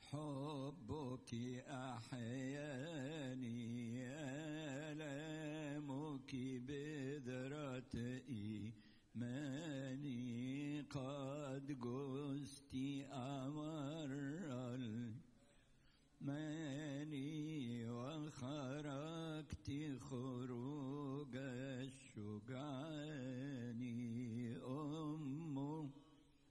حبك أحياني ألمك بذرة إيماني قد قست أمر الماني وخرجت خروج الشجعان أم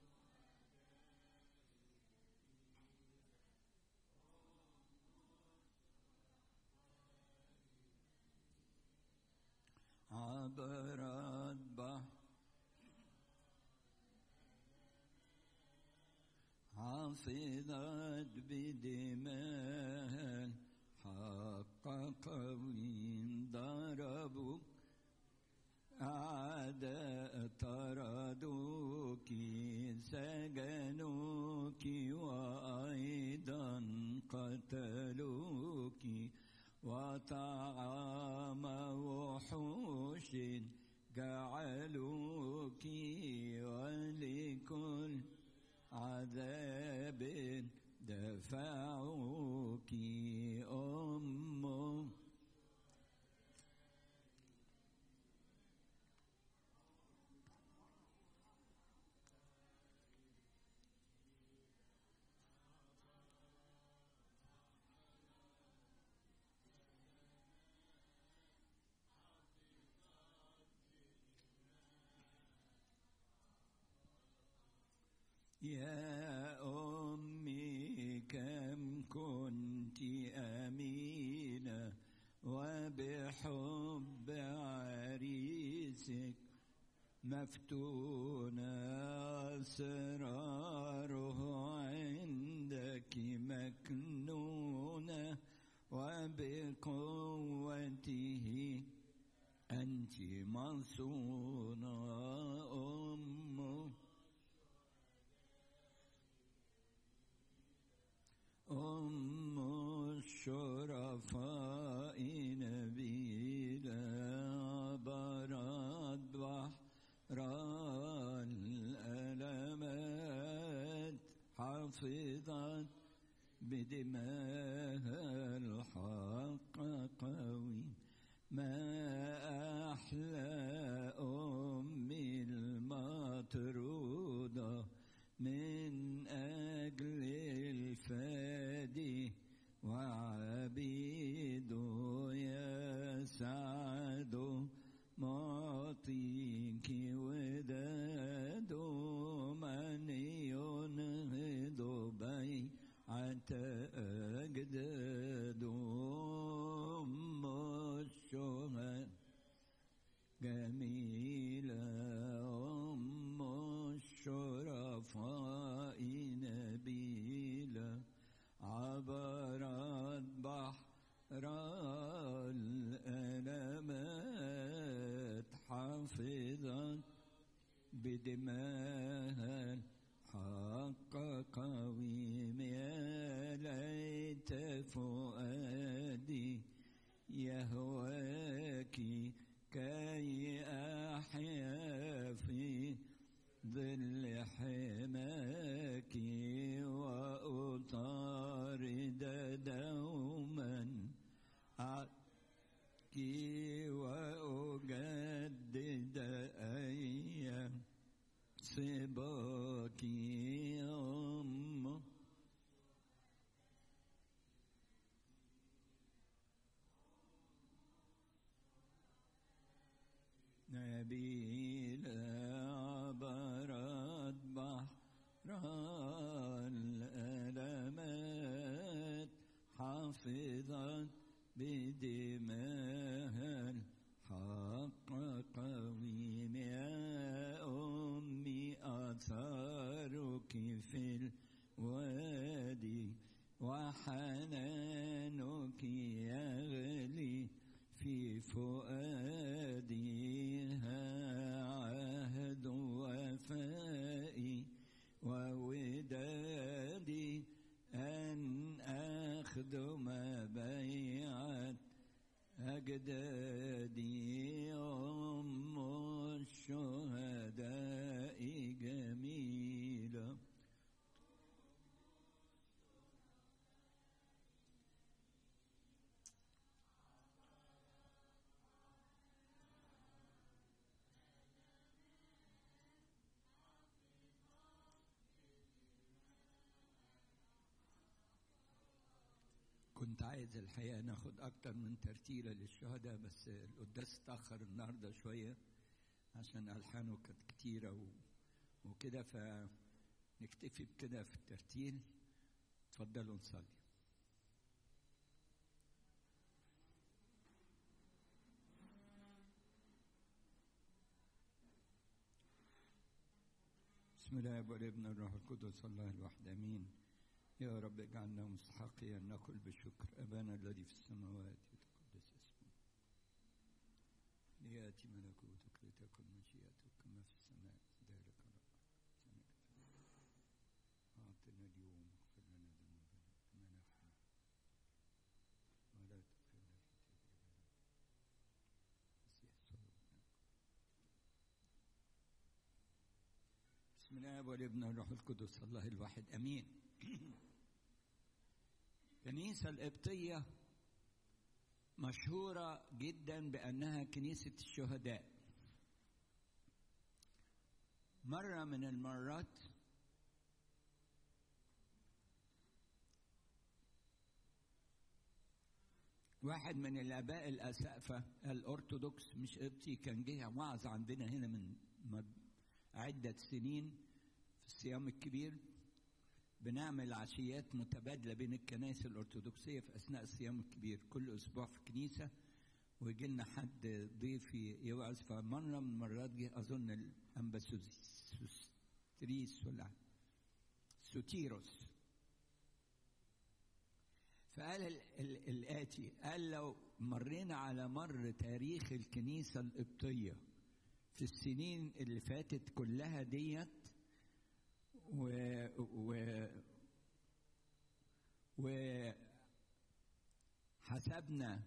عبرت بحر حفظت بدماء حق قوي ضربوا أعداء طردوك سجنوك وأيضا قتلوك وطعام وحوش جعلوك ولكل عذاب دفعوك أم يا أمي كم كنت أمينة وبحب عريسك مفتونة أسراره عندك مكنونة وبقوته أنت مصونة أمه أم الشرفاء نبيلا برد بحر الألمات حفظت بدماها الحق قوي ما أحلى أمي المطرودة من أجل الفادي وعبيده يسعد معطيك وداد من ينهض بيعة أجداد أم الشهداء جميلة أم الشرفاء نبيلة عبرت بحر الألمات حفظت بدماها الحق قويم يا ليت فؤادي يهواك كي أحيا في ظل حماك وأطارد دوما عكي وأجدد أيام صباك أم نبيل عبرت بحر الألمات حفظت بدماها الحق قويم يا أمي أثارك في الوادي وحنانك يغلي في فؤادي عهد وفائي وودادي أن أخدم بيعة أجدادي أم الشهداء جميلة كنت عايز الحقيقة ناخد أكتر من ترتيلة للشهداء بس القداس اتأخر النهاردة شوية عشان ألحانه كانت كتيرة و... وكده فنكتفي بكده في الترتيل اتفضلوا نصلي بسم الله والابن الروح القدس الله الواحد امين يا رب اجعلنا مستحقين ان نقول بشكر ابانا الذي في السماوات يتقدس اسمك لياتي ملكوتك لتكن مشيئتك كما في السماء ذلك على اعطنا اليوم اغفر لنا ذنوبنا كما نغفر ولا تدخلنا في تجربه مسيح صلواتنا بسم الله والابن والروح القدس الله الواحد امين الكنيسه القبطيه مشهوره جدا بانها كنيسه الشهداء مره من المرات واحد من الاباء الاسقفه الارثوذكس مش قبطي كان جه وعظ عندنا هنا من عده سنين في الصيام الكبير بنعمل عشيات متبادله بين الكنائس الارثوذكسيه في اثناء الصيام الكبير كل اسبوع في كنيسه ويجي لنا حد ضيف يوعظ فمره من المرات جه اظن الامباسوستريس ولا سوتيروس فقال ال ال الاتي قال لو مرينا على مر تاريخ الكنيسه القبطيه في السنين اللي فاتت كلها ديت و و وحسبنا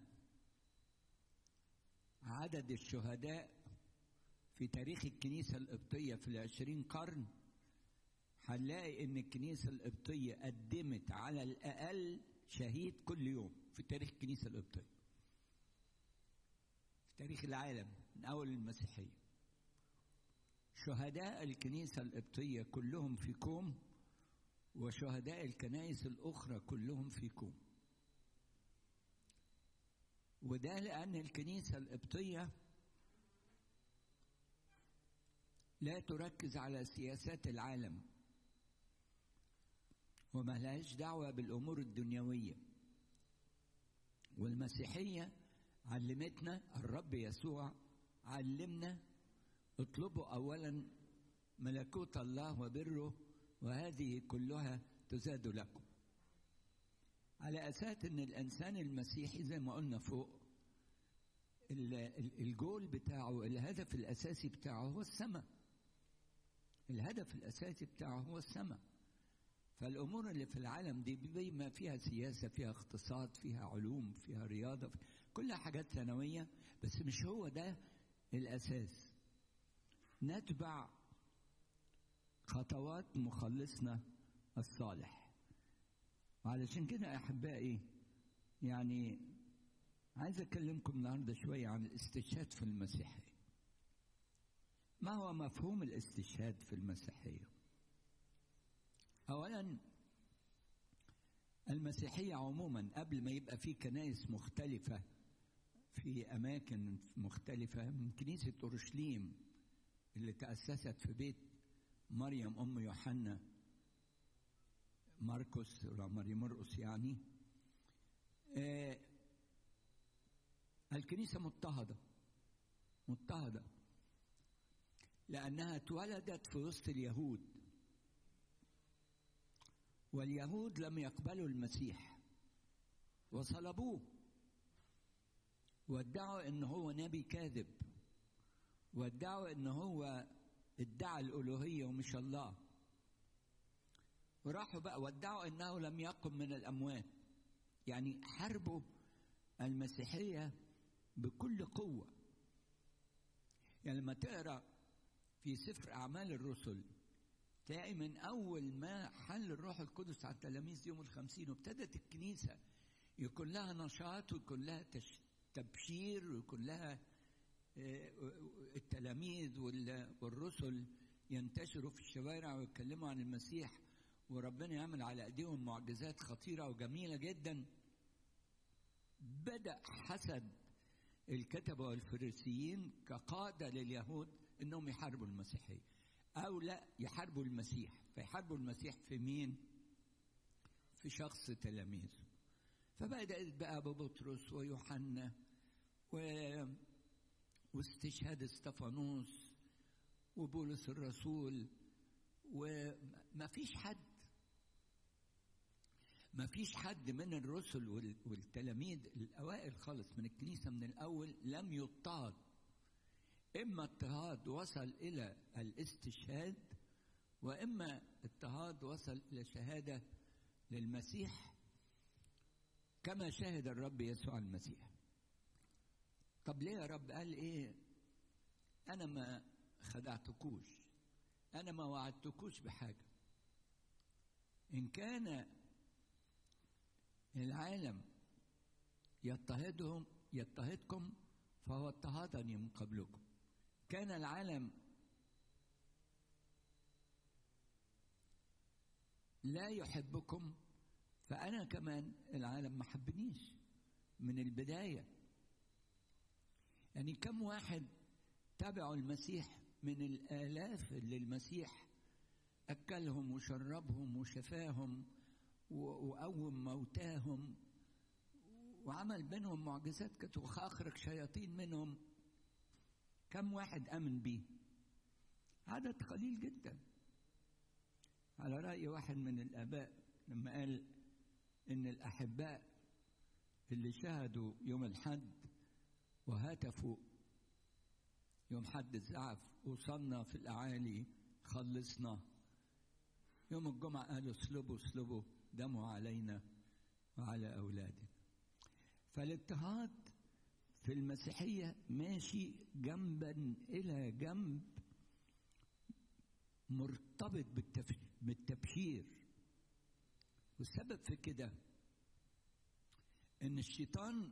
عدد الشهداء في تاريخ الكنيسة القبطية في العشرين قرن هنلاقي ان الكنيسة القبطية قدمت على الأقل شهيد كل يوم في تاريخ الكنيسة القبطية في تاريخ العالم من أول المسيحية شهداء الكنيسة القبطية كلهم في كوم وشهداء الكنائس الأخرى كلهم في كوم وده لأن الكنيسة القبطية لا تركز على سياسات العالم وما لهاش دعوة بالأمور الدنيوية والمسيحية علمتنا الرب يسوع علمنا اطلبوا اولا ملكوت الله وبره وهذه كلها تزاد لكم على اساس ان الانسان المسيحي زي ما قلنا فوق الجول بتاعه الهدف الاساسي بتاعه هو السماء الهدف الاساسي بتاعه هو السماء فالامور اللي في العالم دي بما فيها سياسه فيها اقتصاد فيها علوم فيها رياضه كلها حاجات ثانويه بس مش هو ده الاساس نتبع خطوات مخلصنا الصالح وعلشان كده احبائي يعني عايز اكلمكم النهارده شويه عن الاستشهاد في المسيحيه ما هو مفهوم الاستشهاد في المسيحيه اولا المسيحيه عموما قبل ما يبقى في كنائس مختلفه في اماكن مختلفه من كنيسه اورشليم اللي تأسست في بيت مريم أم يوحنا ماركوس ولا مريم مرقس يعني آه الكنيسة مضطهدة مضطهدة لأنها اتولدت في وسط اليهود واليهود لم يقبلوا المسيح وصلبوه وادعوا ان هو نبي كاذب وادعوا ان هو ادعى الالوهيه ومش الله وراحوا بقى وادعوا انه لم يقم من الاموات يعني حاربوا المسيحيه بكل قوه يعني لما تقرا في سفر اعمال الرسل تلاقي من اول ما حل الروح القدس على التلاميذ يوم الخمسين وابتدت الكنيسه يكون لها نشاط ويكون لها تبشير ويكون لها التلاميذ والرسل ينتشروا في الشوارع ويتكلموا عن المسيح وربنا يعمل على ايديهم معجزات خطيره وجميله جدا بدأ حسد الكتبة والفريسيين كقادة لليهود انهم يحاربوا المسيحية او لا يحاربوا المسيح فيحاربوا المسيح في مين في شخص تلاميذه فبدأت بقى بطرس ويوحنا و... واستشهاد استفانوس وبولس الرسول وما فيش حد ما فيش حد من الرسل والتلاميذ الأوائل خالص من الكنيسة من الأول لم يضطهد إما اضطهاد وصل إلى الاستشهاد وإما اضطهاد وصل إلى شهادة للمسيح كما شهد الرب يسوع المسيح طب ليه يا رب قال إيه أنا ما خدعتكوش أنا ما وعدتكوش بحاجة إن كان العالم يضطهدهم يضطهدكم فهو اضطهدني من قبلكم كان العالم لا يحبكم فأنا كمان العالم ما حبنيش من البداية يعني كم واحد تبعوا المسيح من الآلاف اللي المسيح أكلهم وشربهم وشفاهم وقوم موتاهم وعمل بينهم معجزات كانت وأخرج شياطين منهم كم واحد آمن بيه عدد قليل جدا على رأي واحد من الآباء لما قال إن الأحباء اللي شهدوا يوم الحد وهتفوا يوم حد الزعف وصلنا في الأعالي خلصنا يوم الجمعة قالوا اسلبوا اسلبوا دموا علينا وعلى أولادنا فالاضطهاد في المسيحية ماشي جنبا إلى جنب مرتبط بالتبشير والسبب في كده ان الشيطان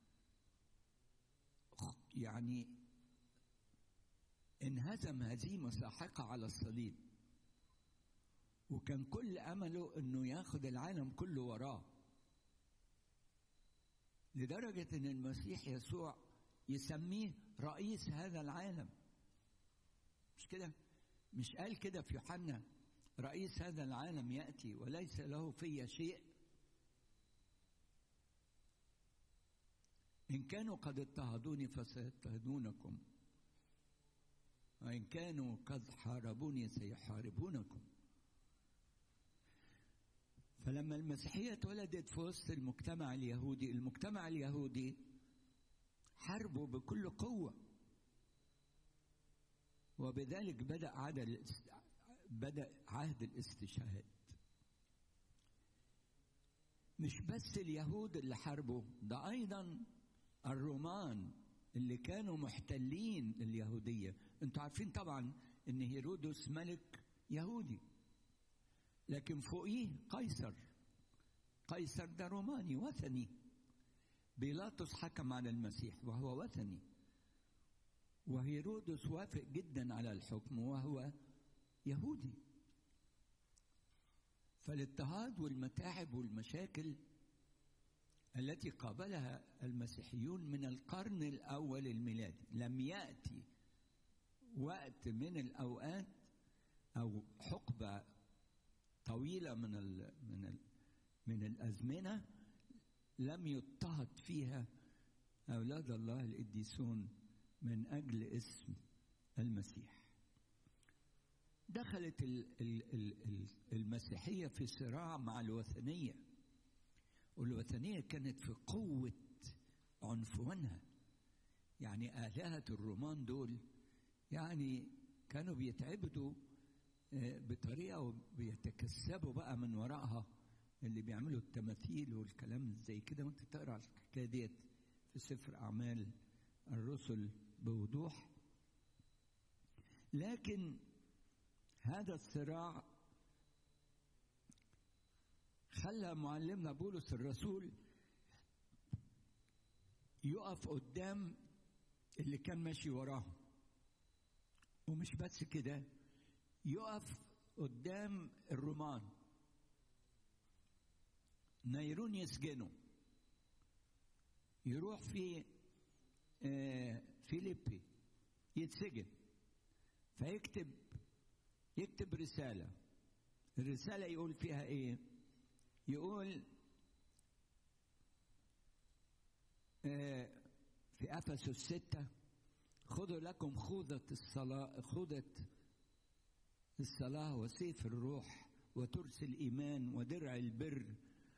يعني انهزم هزيمة ساحقة على الصليب وكان كل أمله أنه ياخد العالم كله وراه لدرجة أن المسيح يسوع يسميه رئيس هذا العالم مش كده مش قال كده في يوحنا رئيس هذا العالم يأتي وليس له في شيء إن كانوا قد اضطهدوني فسيضطهدونكم وإن كانوا قد حاربوني سيحاربونكم فلما المسيحية اتولدت في وسط المجتمع اليهودي المجتمع اليهودي حاربوا بكل قوة وبذلك بدأ عهد بدأ عهد الاستشهاد مش بس اليهود اللي حاربوا ده أيضا الرومان اللي كانوا محتلين اليهودية انتوا عارفين طبعا ان هيرودس ملك يهودي لكن فوقيه قيصر قيصر ده روماني وثني بيلاطس حكم على المسيح وهو وثني وهيرودس وافق جدا على الحكم وهو يهودي فالاضطهاد والمتاعب والمشاكل التي قابلها المسيحيون من القرن الاول الميلادي لم ياتي وقت من الاوقات او حقبه طويله من ال من ال من الازمنه لم يضطهد فيها اولاد الله القديسون من اجل اسم المسيح دخلت المسيحيه في صراع مع الوثنيه والوثنيه كانت في قوه عنفوانها يعني الهه الرومان دول يعني كانوا بيتعبدوا بطريقه وبيتكسبوا بقى من وراءها اللي بيعملوا التماثيل والكلام زي كده وانت تقرا الحكايه ديت في سفر اعمال الرسل بوضوح لكن هذا الصراع خلى معلمنا بولس الرسول يقف قدام اللي كان ماشي وراه ومش بس كده يقف قدام الرومان نيرون يسجنه يروح في آه فيليبي يتسجن فيكتب يكتب رسالة الرسالة يقول فيها ايه يقول آه في أفسس الستة خذوا لكم خوذة الصلاة خوذة الصلاة وسيف الروح وترس الإيمان ودرع البر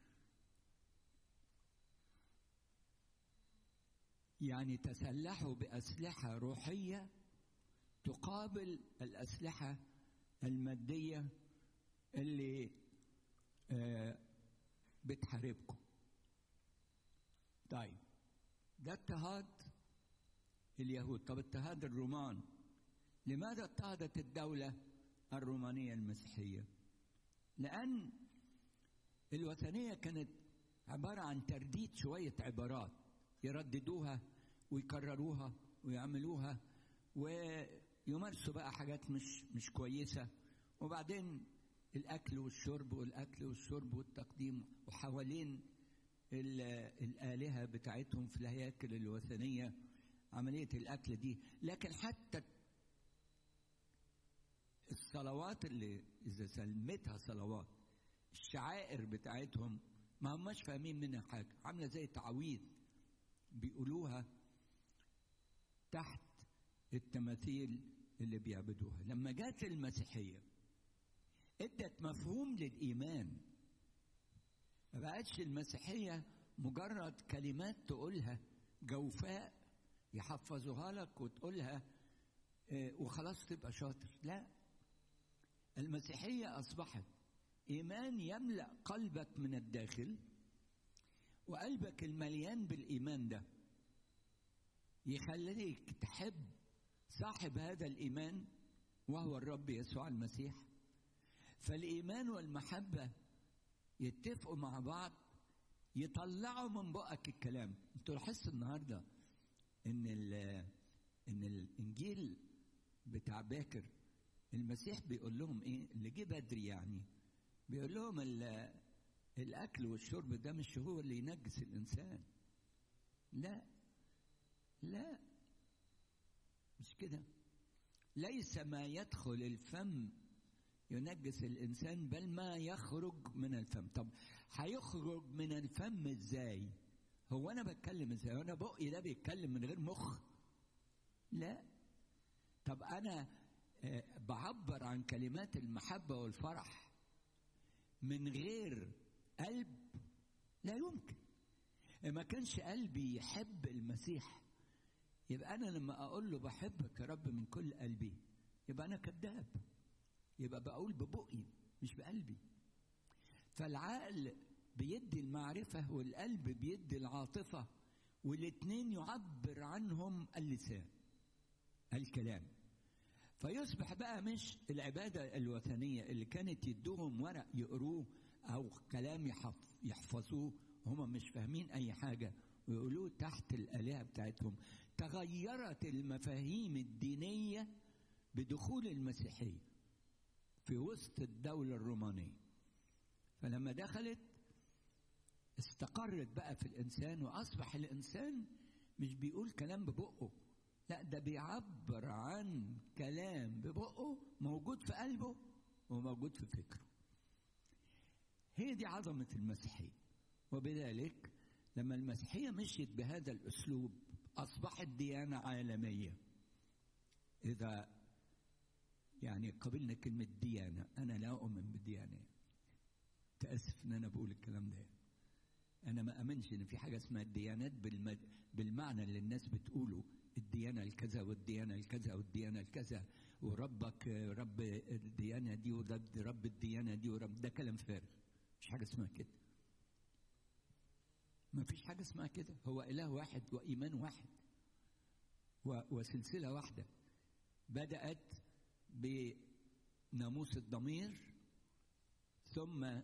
يعني تسلحوا بأسلحة روحية تقابل الأسلحة المادية اللي آه بتحاربكم طيب ده اضطهاد اليهود طب اضطهاد الرومان لماذا اضطهدت الدولة الرومانية المسيحية لأن الوثنية كانت عبارة عن ترديد شوية عبارات يرددوها ويكرروها ويعملوها ويمارسوا بقى حاجات مش مش كويسة وبعدين الأكل والشرب والأكل والشرب والتقديم وحوالين الآلهة بتاعتهم في الهياكل الوثنية عملية الأكل دي لكن حتى الصلوات اللي إذا سلمتها صلوات الشعائر بتاعتهم ما هماش فاهمين منها حاجة عاملة زي تعويذ بيقولوها تحت التماثيل اللي بيعبدوها لما جات المسيحية ادت مفهوم للإيمان ما بقتش المسيحية مجرد كلمات تقولها جوفاء يحفظوها لك وتقولها اه وخلاص تبقى شاطر لا المسيحية أصبحت إيمان يملأ قلبك من الداخل وقلبك المليان بالإيمان ده يخليك تحب صاحب هذا الإيمان وهو الرب يسوع المسيح فالإيمان والمحبة يتفقوا مع بعض يطلعوا من بقك الكلام انتوا لاحظتوا النهارده ان ان الانجيل بتاع باكر المسيح بيقول لهم ايه اللي جه بدري يعني بيقول لهم الاكل والشرب ده مش هو اللي ينجس الانسان لا لا مش كده ليس ما يدخل الفم ينجس الانسان بل ما يخرج من الفم طب هيخرج من الفم ازاي هو انا بتكلم ازاي وانا بقي ده بيتكلم من غير مخ لا طب انا بعبر عن كلمات المحبه والفرح من غير قلب لا يمكن ما كانش قلبي يحب المسيح يبقى انا لما اقول له بحبك يا رب من كل قلبي يبقى انا كذاب يبقى بقول ببقي مش بقلبي فالعقل بيدي المعرفة والقلب بيدي العاطفة والاتنين يعبر عنهم اللسان الكلام فيصبح بقى مش العبادة الوثنية اللي كانت يدوهم ورق يقروه أو كلام يحفظوه هم مش فاهمين أي حاجة ويقولوه تحت الآلهة بتاعتهم تغيرت المفاهيم الدينية بدخول المسيحية في وسط الدولة الرومانية فلما دخلت استقرت بقى في الإنسان وأصبح الإنسان مش بيقول كلام ببقه لا ده بيعبر عن كلام ببقه موجود في قلبه وموجود في فكره هي دي عظمة المسيحية وبذلك لما المسيحية مشيت بهذا الأسلوب أصبحت ديانة عالمية إذا يعني قبلنا كلمة ديانة أنا لا أؤمن بالديانة تأسف إن أنا بقول الكلام ده أنا ما أمنش إن في حاجة اسمها الديانات بالمد... بالمعنى اللي الناس بتقوله الديانة الكذا والديانة الكذا والديانة الكذا وربك رب الديانة دي ورب رب الديانة دي ورب ده كلام فارغ مش حاجة اسمها كده ما فيش حاجة اسمها كده هو إله واحد وإيمان واحد و... وسلسلة واحدة بدأت بناموس الضمير ثم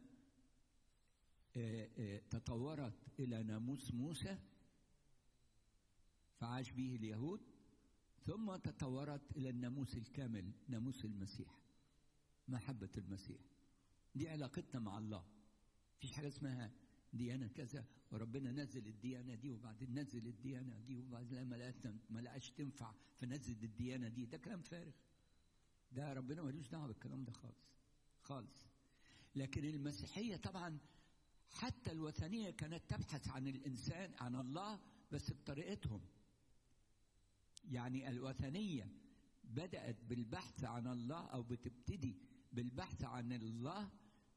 تطورت إلى ناموس موسى فعاش به اليهود ثم تطورت إلى الناموس الكامل ناموس المسيح محبة المسيح دي علاقتنا مع الله مفيش حاجة اسمها ديانة كذا وربنا نزل الديانة دي وبعدين نزل الديانة دي وبعدين لما لقيت ما لقاش تنفع فنزل الديانة دي ده كلام فارغ ده ربنا ملوش دعوة بالكلام ده خالص خالص لكن المسيحية طبعا حتى الوثنية كانت تبحث عن الإنسان عن الله بس بطريقتهم يعني الوثنية بدأت بالبحث عن الله أو بتبتدي بالبحث عن الله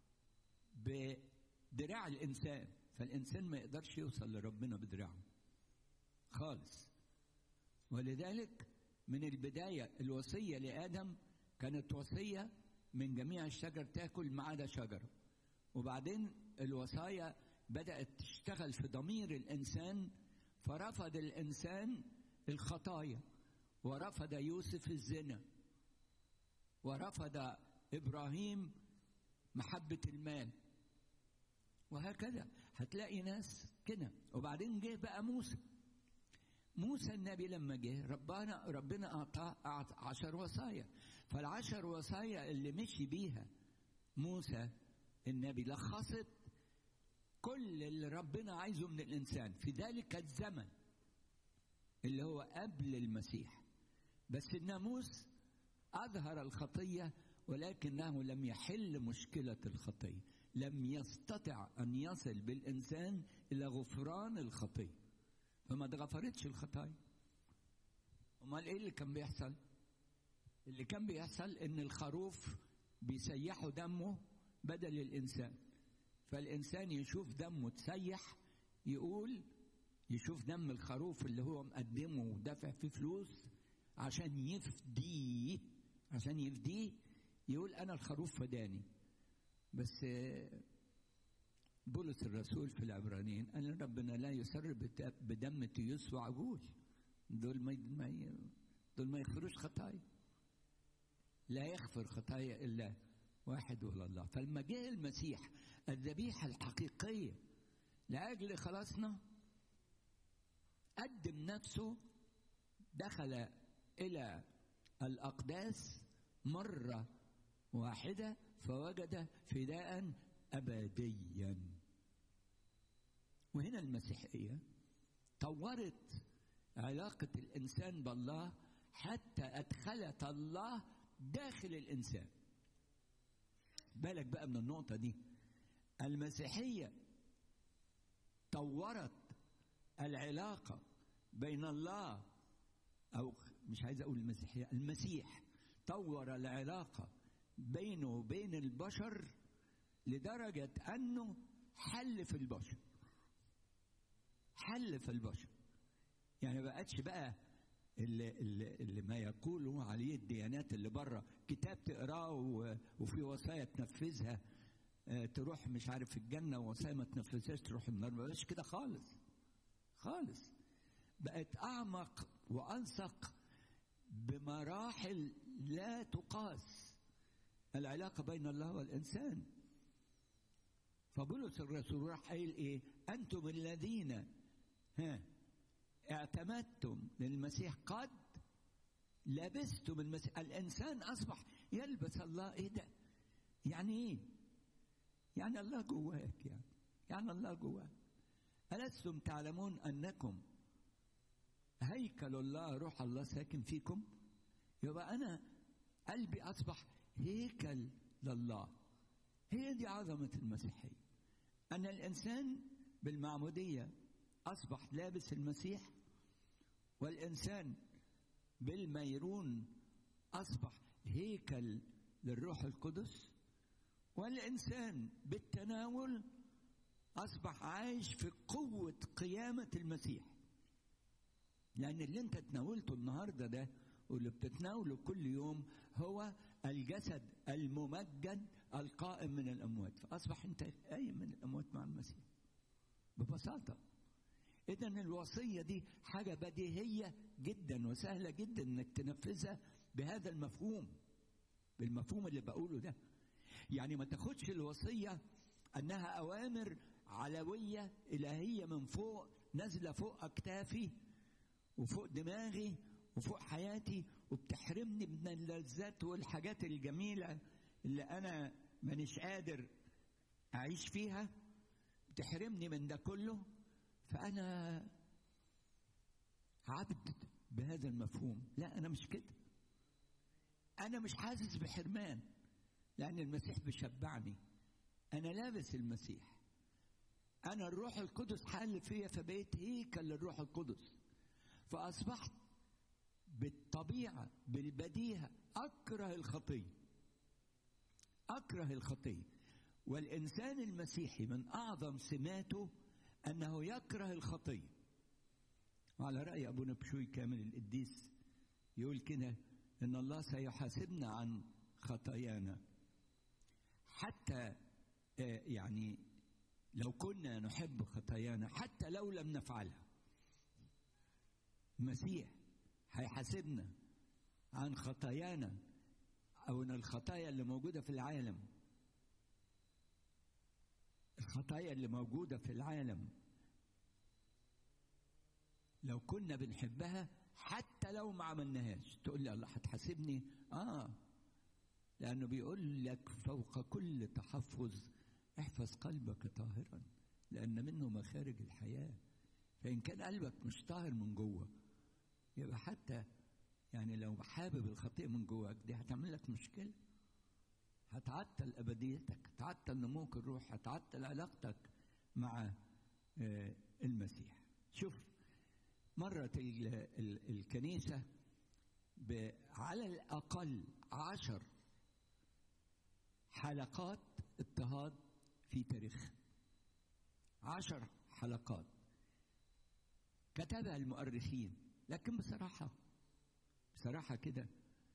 بدراع الإنسان فالإنسان ما يقدرش يوصل لربنا بدراعه خالص ولذلك من البداية الوصية لآدم كانت وصية من جميع الشجر تاكل ما عدا شجرة وبعدين الوصايا بدأت تشتغل في ضمير الإنسان فرفض الإنسان الخطايا ورفض يوسف الزنا ورفض إبراهيم محبة المال وهكذا هتلاقي ناس كده وبعدين جه بقى موسى موسى النبي لما جه ربنا ربنا اعطاه عشر وصايا فالعشر وصايا اللي مشي بيها موسى النبي لخصت كل اللي ربنا عايزه من الانسان في ذلك الزمن اللي هو قبل المسيح بس الناموس اظهر الخطيه ولكنه لم يحل مشكله الخطيه لم يستطع ان يصل بالانسان الى غفران الخطيه فما اتغفرتش الخطايا امال ايه اللي كان بيحصل اللي كان بيحصل ان الخروف بيسيحوا دمه بدل الانسان فالانسان يشوف دمه تسيح يقول يشوف دم الخروف اللي هو مقدمه ودافع فيه فلوس عشان يفديه عشان يفديه يقول انا الخروف فداني بس بولس الرسول في العبرانيين قال ربنا لا يسر بدم تيوس وعجول دول ما دول ما يغفروش خطايا لا يغفر خطايا الا واحد ولا الله فلما جاء المسيح الذبيحه الحقيقيه لاجل خلاصنا قدم نفسه دخل الى الاقداس مره واحده فوجد فداء ابديا وهنا المسيحيه طورت علاقه الانسان بالله حتى ادخلت الله داخل الانسان بالك بقى من النقطه دي المسيحيه طورت العلاقه بين الله او مش عايز اقول المسيحيه المسيح طور العلاقه بينه وبين البشر لدرجه انه حل في البشر حل في البشر يعني ما بقتش بقى اللي, اللي, اللي ما يقوله عليه الديانات اللي بره كتاب تقراه وفي وصايا تنفذها تروح مش عارف الجنة ووصايا ما تنفذهاش تروح النار ما بقاش كده خالص خالص بقت أعمق وألصق بمراحل لا تقاس العلاقة بين الله والإنسان فبولس الرسول راح قايل إيه أنتم الذين ها اعتمدتم للمسيح قد لبستم المسيح الانسان اصبح يلبس الله ايه ده يعني ايه يعني الله جواك يعني يعني الله جواك ألستم تعلمون أنكم هيكل الله روح الله ساكن فيكم يبقى أنا قلبي أصبح هيكل لله هي دي عظمة المسيحية أن الإنسان بالمعمودية أصبح لابس المسيح والإنسان بالميرون أصبح هيكل للروح القدس والإنسان بالتناول أصبح عايش في قوة قيامة المسيح لأن اللي أنت تناولته النهاردة ده واللي بتتناوله كل يوم هو الجسد الممجد القائم من الأموات فأصبح أنت قايم من الأموات مع المسيح ببساطة إذا الوصية دي حاجة بديهية جدا وسهلة جدا إنك تنفذها بهذا المفهوم بالمفهوم اللي بقوله ده يعني ما تاخدش الوصية أنها أوامر علوية إلهية من فوق نازلة فوق أكتافي وفوق دماغي وفوق حياتي وبتحرمني من اللذات والحاجات الجميلة اللي أنا مانيش قادر أعيش فيها تحرمني من ده كله فأنا عبد بهذا المفهوم لا أنا مش كده أنا مش حاسس بحرمان لأن المسيح بيشبعني أنا لابس المسيح أنا الروح القدس حل فيا فبقيت هيكل للروح القدس فأصبحت بالطبيعة بالبديهة أكره الخطية أكره الخطية والإنسان المسيحي من أعظم سماته أنه يكره الخطية وعلى رأي أبونا بشوي كامل القديس يقول كده إن الله سيحاسبنا عن خطايانا حتى يعني لو كنا نحب خطايانا حتى لو لم نفعلها المسيح هيحاسبنا عن خطايانا او ان الخطايا اللي موجوده في العالم الخطايا اللي موجوده في العالم لو كنا بنحبها حتى لو ما عملناهاش تقول لي الله هتحاسبني اه لانه بيقول لك فوق كل تحفظ احفظ قلبك طاهرا لان منه مخارج الحياه فان كان قلبك مش طاهر من جوه يبقى حتى يعني لو حابب الخطيئة من جواك دي هتعمل لك مشكلة هتعطل أبديتك هتعطل نموك الروح هتعطل علاقتك مع المسيح شوف مرت الكنيسة على الأقل عشر حلقات اضطهاد في تاريخها عشر حلقات كتبها المؤرخين لكن بصراحة بصراحة كده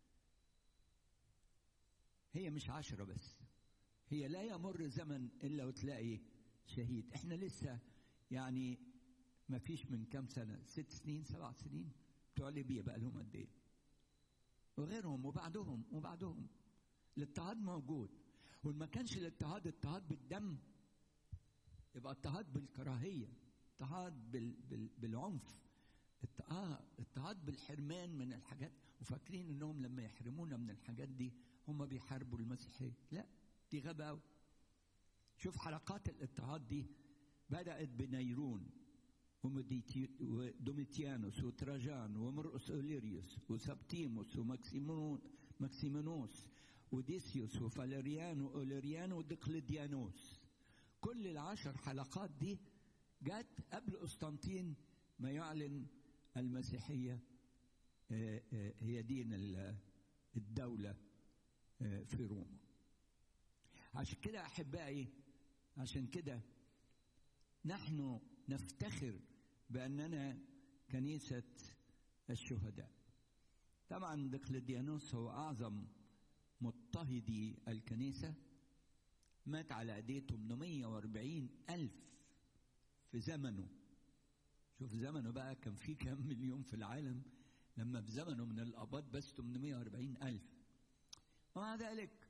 هي مش عشرة بس هي لا يمر زمن إلا وتلاقي شهيد احنا لسه يعني ما فيش من كام سنة ست سنين سبع سنين بتوع ليبيا بقى لهم قد ايه وغيرهم وبعدهم وبعدهم الاضطهاد موجود وما كانش الاضطهاد اضطهاد بالدم يبقى اضطهاد بالكراهية اضطهاد بال بال بالعنف اه اضطهاد بالحرمان من الحاجات وفاكرين انهم لما يحرمونا من الحاجات دي هم بيحاربوا المسيحيه لا دي غباوه شوف حلقات الاضطهاد دي بدات بنيرون ودوميتيانوس وتراجان ومرقس اوليريوس وسبتيموس وماكسيمونوس وديسيوس وفاليريان واوليريان ودقلديانوس كل العشر حلقات دي جت قبل قسطنطين ما يعلن المسيحية هي دين الدولة في روما عشان كده أحبائي عشان كده نحن نفتخر بأننا كنيسة الشهداء طبعا دقلديانوس هو أعظم مضطهدي الكنيسة مات على ايديه 840 ألف في زمنه شوف زمنه بقى كان في كام مليون في العالم لما في زمنه من الأباط بس 840 ألف ومع ذلك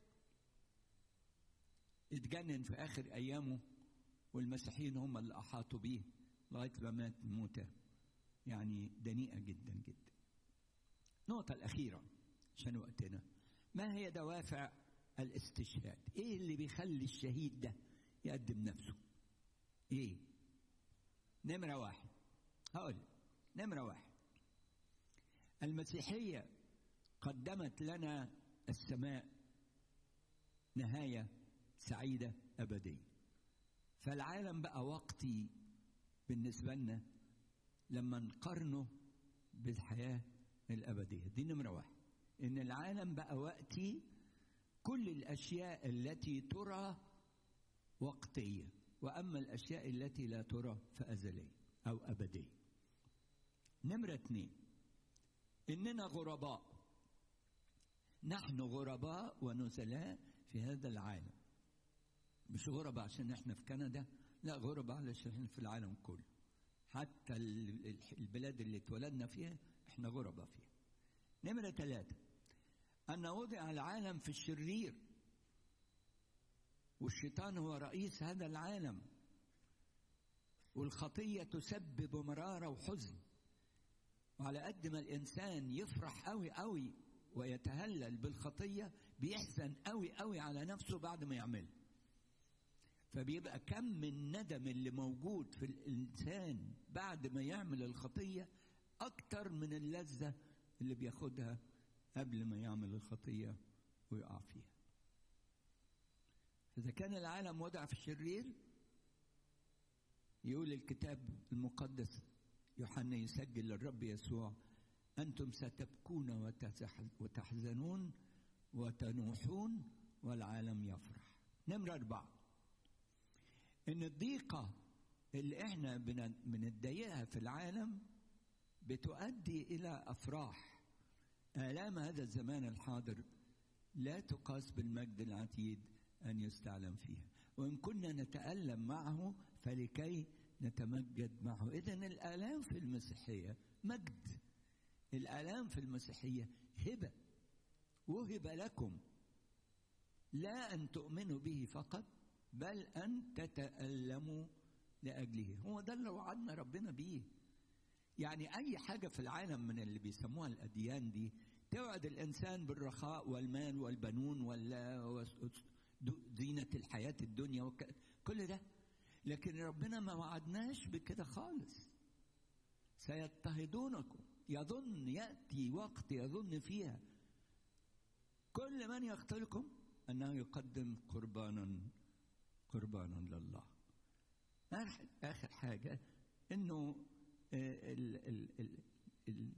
اتجنن في آخر أيامه والمسيحيين هم اللي أحاطوا بيه لغاية ما مات موتة يعني دنيئة جدا جدا النقطة الأخيرة عشان وقتنا ما هي دوافع الاستشهاد ايه اللي بيخلي الشهيد ده يقدم نفسه ايه نمرة واحد هقول نمرة واحد المسيحية قدمت لنا السماء نهاية سعيدة أبدية فالعالم بقى وقتي بالنسبة لنا لما نقارنه بالحياة الأبدية دي نمرة واحد إن العالم بقى وقتي كل الأشياء التي ترى وقتية وأما الأشياء التي لا ترى فأزلية أو أبدية نمرة اثنين إننا غرباء نحن غرباء ونزلاء في هذا العالم مش غرباء عشان احنا في كندا لا غرباء علشان احنا في العالم كله حتى البلاد اللي اتولدنا فيها احنا غرباء فيها نمرة ثلاثة أن وضع العالم في الشرير والشيطان هو رئيس هذا العالم والخطية تسبب مرارة وحزن وعلى قد ما الإنسان يفرح قوي قوي ويتهلل بالخطية بيحزن قوي قوي على نفسه بعد ما يعملها فبيبقى كم من الندم اللي موجود في الإنسان بعد ما يعمل الخطية أكتر من اللذة اللي بياخدها قبل ما يعمل الخطية ويقع فيها إذا كان العالم وضع في الشرير يقول الكتاب المقدس يوحنا يسجل للرب يسوع أنتم ستبكون وتحزنون وتنوحون والعالم يفرح نمرة أربعة إن الضيقة اللي إحنا بنتضايقها في العالم بتؤدي إلى أفراح آلام هذا الزمان الحاضر لا تقاس بالمجد العتيد أن يستعلم فيها وإن كنا نتألم معه فلكي نتمجد معه إذا الآلام في المسيحية مجد الآلام في المسيحية هبة وهب لكم لا أن تؤمنوا به فقط بل أن تتألموا لأجله هو ده اللي وعدنا ربنا بيه يعني أي حاجة في العالم من اللي بيسموها الأديان دي توعد الإنسان بالرخاء والمال والبنون ولا زينة الحياة الدنيا وك... كل ده لكن ربنا ما وعدناش بكده خالص سيضطهدونكم يظن يأتي وقت يظن فيها كل من يقتلكم أنه يقدم قربانا قربانا لله آخر حاجة إنه ال ال ال ال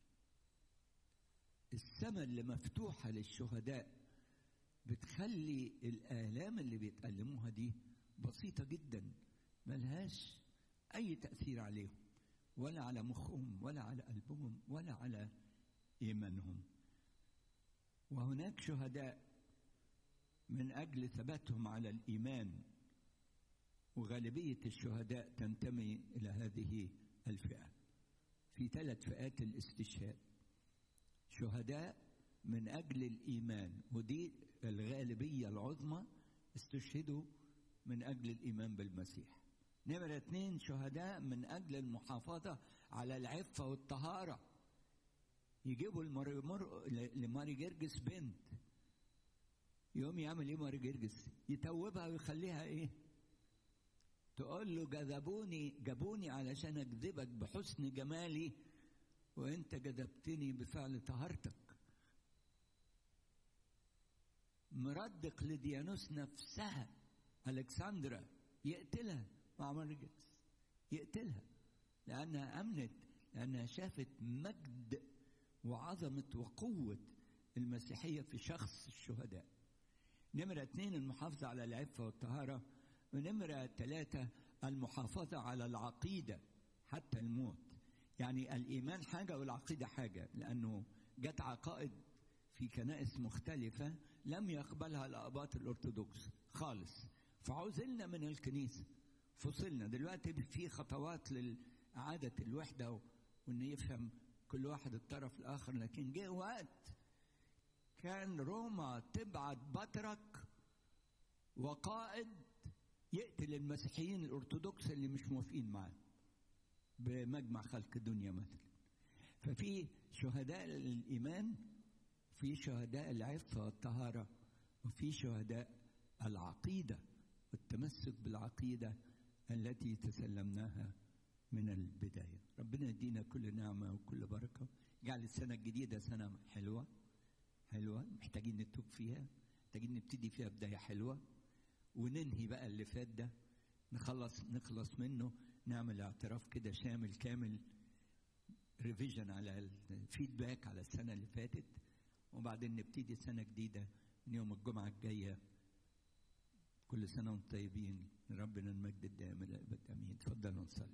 السماء اللي مفتوحة للشهداء بتخلي الآلام اللي بيتألموها دي بسيطة جدا ملهاش أي تأثير عليهم ولا على مخهم ولا على قلبهم ولا على إيمانهم وهناك شهداء من أجل ثباتهم على الإيمان وغالبية الشهداء تنتمي إلى هذه الفئة في ثلاث فئات الاستشهاد شهداء من أجل الإيمان ودي الغالبية العظمى استشهدوا من أجل الإيمان بالمسيح نمرة اثنين شهداء من أجل المحافظة على العفة والطهارة يجيبوا المر... لماري جرجس بنت يوم يعمل ايه ماري جرجس يتوبها ويخليها ايه تقول له جذبوني جابوني علشان اكذبك بحسن جمالي وانت جذبتني بفعل طهارتك مردق لديانوس نفسها الكسندرا يقتلها مع مرجس يقتلها لانها امنت لانها شافت مجد وعظمه وقوه المسيحيه في شخص الشهداء نمره اثنين المحافظه على العفه والطهاره ونمره ثلاثه المحافظه على العقيده حتى الموت يعني الايمان حاجه والعقيده حاجه لانه جت عقائد في كنائس مختلفه لم يقبلها الاباط الارثوذكس خالص فعزلنا من الكنيسه فصلنا دلوقتي في خطوات لإعادة الوحدة وإن يفهم كل واحد الطرف الآخر لكن جه وقت كان روما تبعت بطرك وقائد يقتل المسيحيين الأرثوذكس اللي مش موافقين معاه بمجمع خلق الدنيا مثلا ففي شهداء الإيمان في شهداء العفة والطهارة وفي شهداء العقيدة والتمسك بالعقيدة التي تسلمناها من البداية ربنا يدينا كل نعمة وكل بركة جعل السنة الجديدة سنة حلوة حلوة محتاجين نتوب فيها محتاجين نبتدي فيها بداية حلوة وننهي بقى اللي فات ده نخلص نخلص منه نعمل اعتراف كده شامل كامل ريفيجن على الفيدباك على السنة اللي فاتت وبعدين نبتدي سنة جديدة من يوم الجمعة الجاية كل سنة وانتم طيبين ربنا المجد الدائم الأبد أمين تفضلوا نصلي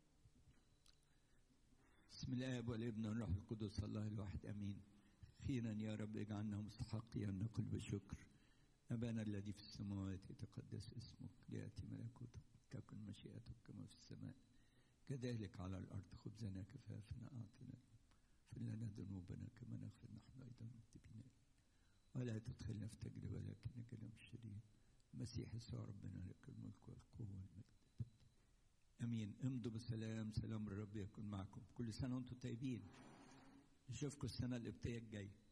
بسم الله والابن والروح القدس الله الواحد أمين أخيرا يا رب اجعلنا مستحقين أن نقول بشكر أبانا الذي في السماوات يتقدس اسمك ليأتي ملكوتك تكن مشيئتك كما في السماء كذلك على الأرض خبزنا كفافنا أعطنا اغفر لنا ذنوبنا كما نغفر نحن أيضا المذنبين ولا تدخلنا في تجربة لكن نجنا من الشرير المسيح يسوع ربنا لك الملك والقوة والمجد امين امضوا بسلام سلام الرب يكون معكم كل سنه وانتم طيبين نشوفكم السنه القبطيه الجايه